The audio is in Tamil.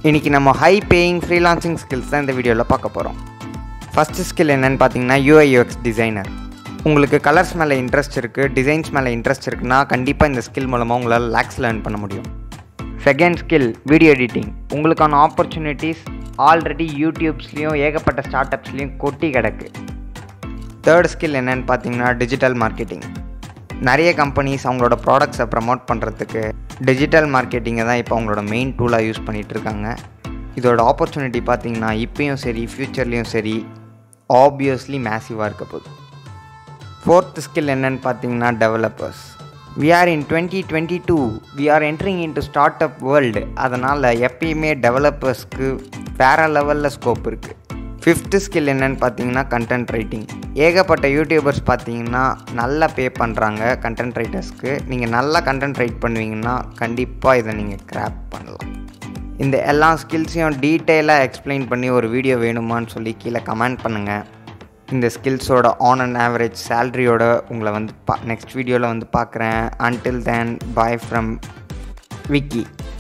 இன்றைக்கி நம்ம ஹை பேயிங் ஃப்ரீலான்சிங் ஸ்கில்ஸ் தான் இந்த வீடியோவில் பார்க்க போகிறோம் ஃபஸ்ட்டு ஸ்கில் என்னென்னு பார்த்தீங்கன்னா யூஐ யூஎக்ஸ் டிசைனர் உங்களுக்கு கலர்ஸ் மேலே இன்ட்ரெஸ்ட் இருக்குது டிசைன்ஸ் மேலே இன்ட்ரெஸ்ட் இருக்குன்னா கண்டிப்பாக இந்த ஸ்கில் மூலமாக உங்களால் லேக்ஸ் லேர்ன் பண்ண முடியும் செகண்ட் ஸ்கில் வீடியோ எடிட்டிங் உங்களுக்கான ஆப்பர்ச்சுனிட்டிஸ் ஆல்ரெடி யூடியூப்ஸ்லேயும் ஏகப்பட்ட ஸ்டார்ட் அப்ஸ்லேயும் கொட்டி கிடக்கு தேர்ட் ஸ்கில் என்னன்னு பார்த்தீங்கன்னா டிஜிட்டல் மார்க்கெட்டிங் நிறைய கம்பெனிஸ் அவங்களோட ப்ராடக்ட்ஸை ப்ரமோட் பண்ணுறதுக்கு டிஜிட்டல் மார்க்கெட்டிங்கை தான் இப்போ அவங்களோட மெயின் டூலாக யூஸ் பண்ணிகிட்டு இருக்காங்க இதோட ஆப்பர்ச்சுனிட்டி பார்த்தீங்கன்னா இப்பயும் சரி ஃப்யூச்சர்லேயும் சரி ஆப்வியஸ்லி மேசிவாக இருக்க போகுது ஃபோர்த் ஸ்கில் என்னன்னு பார்த்தீங்கன்னா developers we are in twenty twenty two we are entering in to start up world அதனால் எப்பயுமே டெவலப்பர்ஸ்க்கு வேறு லெவலில் ஸ்கோப் இருக்குது ஃபிஃப்த்து ஸ்கில் என்னன்னு பார்த்தீங்கன்னா கண்டென்ட் ரைட்டிங் ஏகப்பட்ட யூடியூபர்ஸ் பார்த்தீங்கன்னா நல்லா பே பண்ணுறாங்க கண்டென்ட் ரைட்டர்ஸ்க்கு நீங்கள் நல்லா கண்டென்ட் ரைட் பண்ணுவீங்கன்னா கண்டிப்பாக இதை நீங்கள் கிராப் பண்ணலாம் இந்த எல்லா ஸ்கில்ஸையும் டீட்டெயிலாக எக்ஸ்பிளைன் பண்ணி ஒரு வீடியோ வேணுமான்னு சொல்லி கீழே கமெண்ட் பண்ணுங்கள் இந்த ஸ்கில்ஸோட ஆன் அண்ட் ஆவரேஜ் சேல்ரியோட உங்களை வந்து பா நெக்ஸ்ட் வீடியோவில் வந்து பார்க்குறேன் until then bye from Vicky